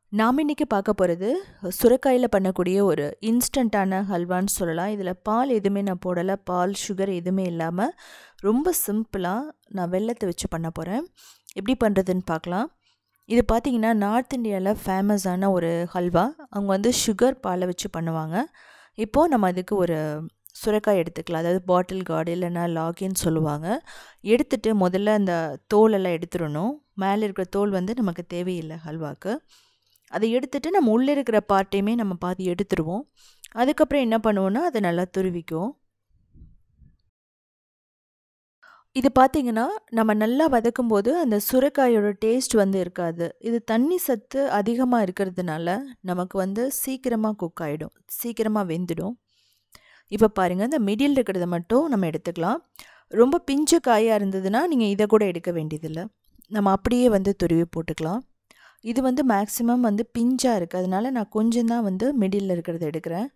நாம் இன்றைக்கி பார்க்க போகிறது சுரைக்காயில் பண்ணக்கூடிய ஒரு இன்ஸ்டண்ட்டான ஹல்வான்னு சொல்லலாம் இதில் பால் எதுவுமே நான் போடலை பால் சுகர் எதுவுமே இல்லாமல் ரொம்ப சிம்பிளாக நான் வெள்ளத்தை வச்சு பண்ண போகிறேன் எப்படி பண்ணுறதுன்னு பார்க்கலாம் இது பார்த்திங்கன்னா நார்த் இந்தியாவில் ஃபேமஸான ஒரு ஹல்வா அவங்க வந்து சுகர் பாலை வச்சு பண்ணுவாங்க இப்போது நம்ம அதுக்கு ஒரு சுரைக்காய் எடுத்துக்கலாம் அதாவது பாட்டில் கார்டு இல்லைன்னா லாகின்னு சொல்லுவாங்க எடுத்துகிட்டு முதல்ல அந்த தோலெல்லாம் எடுத்துடணும் மேலே இருக்கிற தோல் வந்து நமக்கு தேவையில்லை ஹல்வாக்கு அதை எடுத்துகிட்டு நம்ம உள்ளே இருக்கிற பார்ட்டையுமே நம்ம பாதி எடுத்துருவோம் அதுக்கப்புறம் என்ன பண்ணுவோன்னா அதை நல்லா துருவிக்குவோம் இது பார்த்திங்கன்னா நம்ம நல்லா வதக்கும் போது அந்த சுரைக்காயோட டேஸ்ட் வந்து இருக்காது இது தண்ணி சத்து அதிகமாக இருக்கிறதுனால நமக்கு வந்து சீக்கிரமாக குக் ஆகிடும் சீக்கிரமாக வெந்துடும் இப்போ பாருங்கள் இந்த மிடில் இருக்கிறத மட்டும் நம்ம எடுத்துக்கலாம் ரொம்ப பிஞ்சு காயாக இருந்ததுன்னா நீங்கள் இதை கூட எடுக்க வேண்டியதில்லை நம்ம அப்படியே வந்து துருவி போட்டுக்கலாம் இது வந்து மேக்ஸிமம் வந்து பிஞ்சாக இருக்குது அதனால நான் கொஞ்சம் தான் வந்து மிடில் இருக்கிறத எடுக்கிறேன்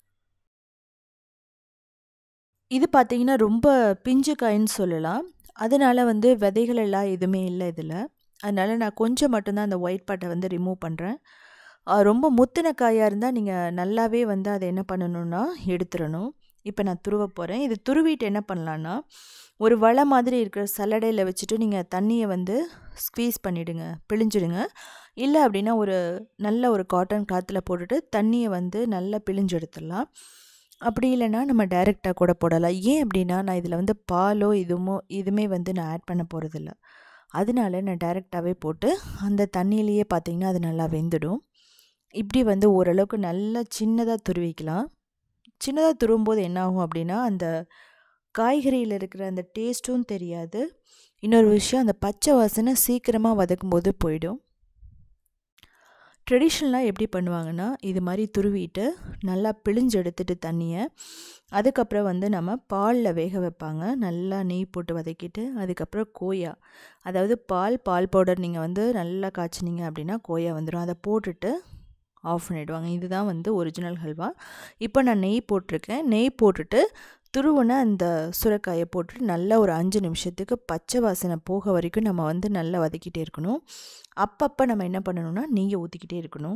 இது பார்த்திங்கன்னா ரொம்ப பிஞ்சு காயின்னு சொல்லலாம் அதனால் வந்து விதைகள் எல்லாம் எதுவுமே இல்லை இதில் அதனால் நான் கொஞ்சம் மட்டும்தான் அந்த ஒயிட் பாட்டை வந்து ரிமூவ் பண்ணுறேன் ரொம்ப முத்தின காயாக இருந்தால் நீங்கள் நல்லாவே வந்து அதை என்ன பண்ணணுன்னா எடுத்துடணும் இப்போ நான் துருவ போகிறேன் இது துருவிட்டு என்ன பண்ணலான்னா ஒரு வலை மாதிரி இருக்கிற சல்லடையில் வச்சுட்டு நீங்கள் தண்ணியை வந்து ஸ்க்வீஸ் பண்ணிவிடுங்க பிழிஞ்சிடுங்க இல்லை அப்படின்னா ஒரு நல்ல ஒரு காட்டன் கிளாத்தில் போட்டுட்டு தண்ணியை வந்து நல்லா பிழிஞ்சு எடுத்துடலாம் அப்படி இல்லைன்னா நம்ம டைரெக்டாக கூட போடலாம் ஏன் அப்படின்னா நான் இதில் வந்து பாலோ இதுமோ இதுவுமே வந்து நான் ஆட் பண்ண போகிறதில்ல அதனால நான் டைரெக்டாகவே போட்டு அந்த தண்ணியிலையே பார்த்திங்கன்னா அது நல்லா வெந்துடும் இப்படி வந்து ஓரளவுக்கு நல்லா சின்னதாக துருவிக்கலாம் சின்னதாக துருவும்போது என்ன ஆகும் அப்படின்னா அந்த காய்கறியில் இருக்கிற அந்த டேஸ்ட்டும் தெரியாது இன்னொரு விஷயம் அந்த பச்சை வாசனை சீக்கிரமாக வதக்கும் போது போயிடும் ட்ரெடிஷ்னலாக எப்படி பண்ணுவாங்கன்னா இது மாதிரி துருவிட்டு நல்லா பிழிஞ்சு எடுத்துட்டு தண்ணியை அதுக்கப்புறம் வந்து நம்ம பாலில் வேக வைப்பாங்க நல்லா நெய் போட்டு வதக்கிட்டு அதுக்கப்புறம் கோயா அதாவது பால் பால் பவுடர் நீங்கள் வந்து நல்லா காய்ச்சினீங்க அப்படின்னா கோயா வந்துடும் அதை போட்டுட்டு ஆஃப் பண்ணிவிடுவாங்க இதுதான் வந்து ஒரிஜினல் ஹல்வா இப்போ நான் நெய் போட்டிருக்கேன் நெய் போட்டுட்டு துருவனை அந்த சுரைக்காயை போட்டுட்டு நல்லா ஒரு அஞ்சு நிமிஷத்துக்கு பச்சை வாசனை போக வரைக்கும் நம்ம வந்து நல்லா வதக்கிட்டே இருக்கணும் அப்பப்போ நம்ம என்ன பண்ணணும்னா நெய்யை ஊற்றிக்கிட்டே இருக்கணும்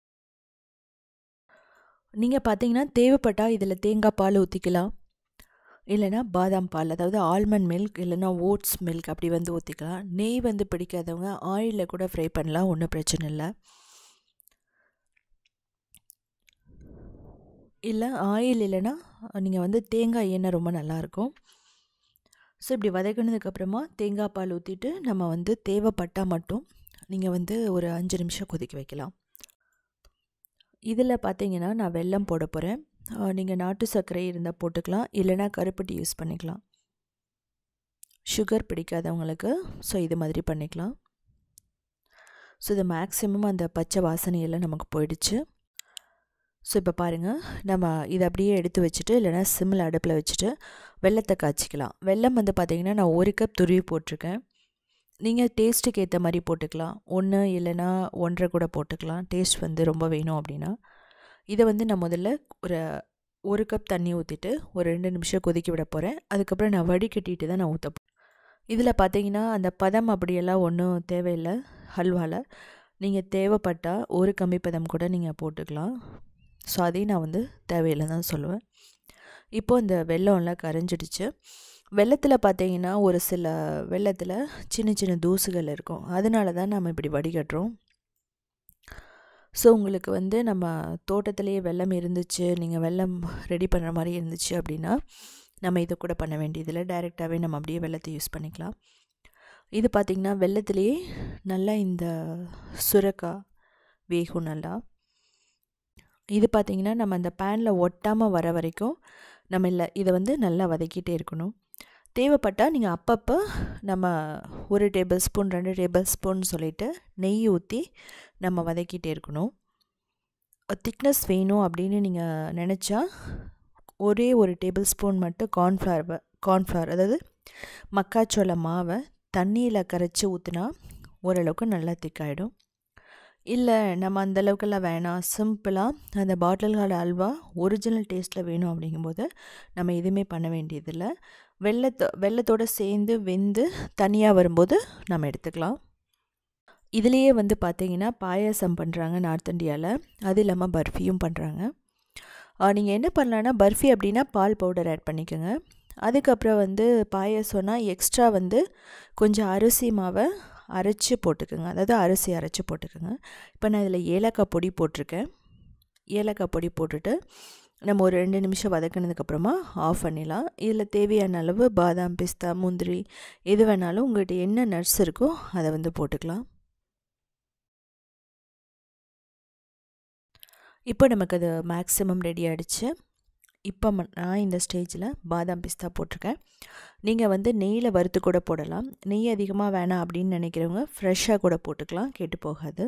நீங்கள் பார்த்தீங்கன்னா தேவைப்பட்டால் இதில் தேங்காய் பால் ஊற்றிக்கலாம் இல்லைனா பாதாம் பால் அதாவது ஆல்மண்ட் மில்க் இல்லைனா ஓட்ஸ் மில்க் அப்படி வந்து ஊற்றிக்கலாம் நெய் வந்து பிடிக்காதவங்க ஆயிலில் கூட ஃப்ரை பண்ணலாம் ஒன்றும் பிரச்சனை இல்லை இல்லை ஆயில் இல்லைன்னா நீங்கள் வந்து தேங்காய் எண்ணெய் ரொம்ப நல்லாயிருக்கும் ஸோ இப்படி வதக்கினதுக்கப்புறமா தேங்காய் பால் ஊற்றிட்டு நம்ம வந்து தேவைப்பட்டால் மட்டும் நீங்கள் வந்து ஒரு அஞ்சு நிமிஷம் கொதிக்க வைக்கலாம் இதில் பார்த்தீங்கன்னா நான் வெல்லம் போட போகிறேன் நீங்கள் நாட்டு சர்க்கரை இருந்தால் போட்டுக்கலாம் இல்லைனா கருப்பட்டி யூஸ் பண்ணிக்கலாம் சுகர் பிடிக்காதவங்களுக்கு ஸோ இது மாதிரி பண்ணிக்கலாம் ஸோ இது மேக்ஸிமம் அந்த பச்சை வாசனையெல்லாம் நமக்கு போயிடுச்சு ஸோ இப்போ பாருங்கள் நம்ம இதை அப்படியே எடுத்து வச்சுட்டு இல்லைனா சிம்மில் அடுப்பில் வச்சுட்டு வெள்ளத்தை காய்ச்சிக்கலாம் வெள்ளம் வந்து பார்த்திங்கன்னா நான் ஒரு கப் துருவி போட்டிருக்கேன் நீங்கள் டேஸ்ட்டுக்கு ஏற்ற மாதிரி போட்டுக்கலாம் ஒன்று இல்லைனா ஒன்றரை கூட போட்டுக்கலாம் டேஸ்ட் வந்து ரொம்ப வேணும் அப்படின்னா இதை வந்து நான் முதல்ல ஒரு ஒரு கப் தண்ணி ஊற்றிட்டு ஒரு ரெண்டு நிமிஷம் கொதிக்க விட போகிறேன் அதுக்கப்புறம் நான் வடிகட்டிட்டு தான் நான் ஊற்ற இதில் பார்த்தீங்கன்னா அந்த பதம் அப்படியெல்லாம் ஒன்றும் தேவையில்லை ஹல்வாவில் நீங்கள் தேவைப்பட்டால் ஒரு கம்மி பதம் கூட நீங்கள் போட்டுக்கலாம் ஸோ அதையும் நான் வந்து தேவையில்லை தான் சொல்லுவேன் இப்போது இந்த வெள்ளம்லாம் கரைஞ்சிடுச்சு வெள்ளத்தில் பார்த்தீங்கன்னா ஒரு சில வெள்ளத்தில் சின்ன சின்ன தூசுகள் இருக்கும் அதனால தான் நம்ம இப்படி வடிகட்டுறோம் ஸோ உங்களுக்கு வந்து நம்ம தோட்டத்திலேயே வெள்ளம் இருந்துச்சு நீங்கள் வெள்ளம் ரெடி பண்ணுற மாதிரி இருந்துச்சு அப்படின்னா நம்ம இதை கூட பண்ண வேண்டியதில்லை டைரெக்டாகவே நம்ம அப்படியே வெள்ளத்தை யூஸ் பண்ணிக்கலாம் இது பார்த்திங்கன்னா வெள்ளத்துலேயே நல்லா இந்த சுரக்காய் வேகும் நல்லா இது பார்த்திங்கன்னா நம்ம அந்த பேனில் ஒட்டாமல் வர வரைக்கும் நம்ம இல்லை இதை வந்து நல்லா வதக்கிட்டே இருக்கணும் தேவைப்பட்டால் நீங்கள் அப்பப்போ நம்ம ஒரு டேபிள் ஸ்பூன் ரெண்டு டேபிள் ஸ்பூன் சொல்லிவிட்டு நெய் ஊற்றி நம்ம வதக்கிட்டே இருக்கணும் திக்னஸ் வேணும் அப்படின்னு நீங்கள் நினச்சா ஒரே ஒரு டேபிள் ஸ்பூன் மட்டும் கார்ன்ஃப்ளவர் கார்ன்ஃப்ளவர் அதாவது மக்காச்சோள மாவை தண்ணியில் கரைச்சி ஊற்றினா ஓரளவுக்கு நல்லா திக்காயிடும் இல்லை நம்ம அந்தளவுக்கெல்லாம் வேணாம் சிம்பிளாக அந்த பாட்டில்கால அல்வா ஒரிஜினல் டேஸ்ட்டில் வேணும் அப்படிங்கும்போது நம்ம எதுவுமே பண்ண வேண்டியதில்லை வெள்ளத்தோ வெள்ளத்தோடு சேர்ந்து வெந்து தனியாக வரும்போது நம்ம எடுத்துக்கலாம் இதுலேயே வந்து பார்த்தீங்கன்னா பாயாசம் பண்ணுறாங்க நார்த் இந்தியாவில் அது இல்லாமல் பர்ஃபியும் பண்ணுறாங்க நீங்கள் என்ன பண்ணலான்னா பர்ஃபி அப்படின்னா பால் பவுடர் ஆட் பண்ணிக்கோங்க அதுக்கப்புறம் வந்து பாயாசம்னா எக்ஸ்ட்ரா வந்து கொஞ்சம் அரிசி மாவை அரைச்சி போட்டுக்கோங்க அதாவது அரிசி அரைச்சி போட்டுக்கோங்க இப்போ நான் இதில் ஏலக்காய் பொடி போட்டிருக்கேன் ஏலக்காய் பொடி போட்டுட்டு நம்ம ஒரு ரெண்டு நிமிஷம் வதக்கினதுக்கப்புறமா ஆஃப் பண்ணிடலாம் இதில் தேவையான அளவு பாதாம் பிஸ்தா முந்திரி எது வேணாலும் உங்கள்கிட்ட என்ன நட்ஸ் இருக்கோ அதை வந்து போட்டுக்கலாம் இப்போ நமக்கு அது மேக்ஸிமம் ரெடி ஆகிடுச்சு இப்போ நான் இந்த ஸ்டேஜில் பாதாம் பிஸ்தா போட்டிருக்கேன் நீங்கள் வந்து நெய்யில் வறுத்து கூட போடலாம் நெய் அதிகமாக வேணாம் அப்படின்னு நினைக்கிறவங்க ஃப்ரெஷ்ஷாக கூட போட்டுக்கலாம் கெட்டு போகாது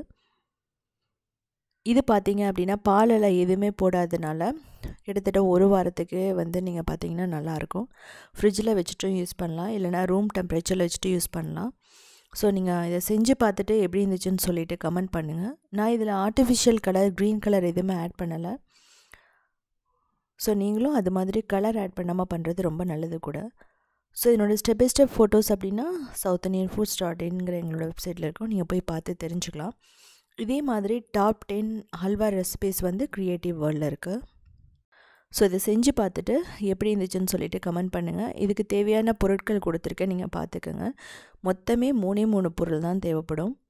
இது பார்த்தீங்க அப்படின்னா பாலெல்லாம் எதுவுமே போடாதனால கிட்டத்தட்ட ஒரு வாரத்துக்கு வந்து நீங்கள் பார்த்தீங்கன்னா நல்லாயிருக்கும் ஃப்ரிட்ஜில் வச்சுட்டும் யூஸ் பண்ணலாம் இல்லைனா ரூம் டெம்பரேச்சரில் வச்சுட்டு யூஸ் பண்ணலாம் ஸோ நீங்கள் இதை செஞ்சு பார்த்துட்டு எப்படி இருந்துச்சுன்னு சொல்லிவிட்டு கமெண்ட் பண்ணுங்கள் நான் இதில் ஆர்டிஃபிஷியல் கலர் க்ரீன் கலர் எதுவுமே ஆட் பண்ணலை ஸோ நீங்களும் அது மாதிரி கலர் ஆட் பண்ணாமல் பண்ணுறது ரொம்ப நல்லது கூட ஸோ என்னோடய ஸ்டெப் பை ஸ்டெப் ஃபோட்டோஸ் அப்படின்னா சவுத் இந்தியன் ஃபுட்ஸ் டாட் இன்ங்கிற எங்களோட வெப்சைட்டில் இருக்கும் நீங்கள் போய் பார்த்து தெரிஞ்சுக்கலாம் இதே மாதிரி டாப் டென் ஹல்வா ரெசிபீஸ் வந்து க்ரியேட்டிவ் வேர்ல்டில் இருக்குது ஸோ இதை செஞ்சு பார்த்துட்டு எப்படி இருந்துச்சுன்னு சொல்லிவிட்டு கமெண்ட் பண்ணுங்கள் இதுக்கு தேவையான பொருட்கள் கொடுத்துருக்கேன் நீங்கள் பார்த்துக்கோங்க மொத்தமே மூணே மூணு பொருள் தான் தேவைப்படும்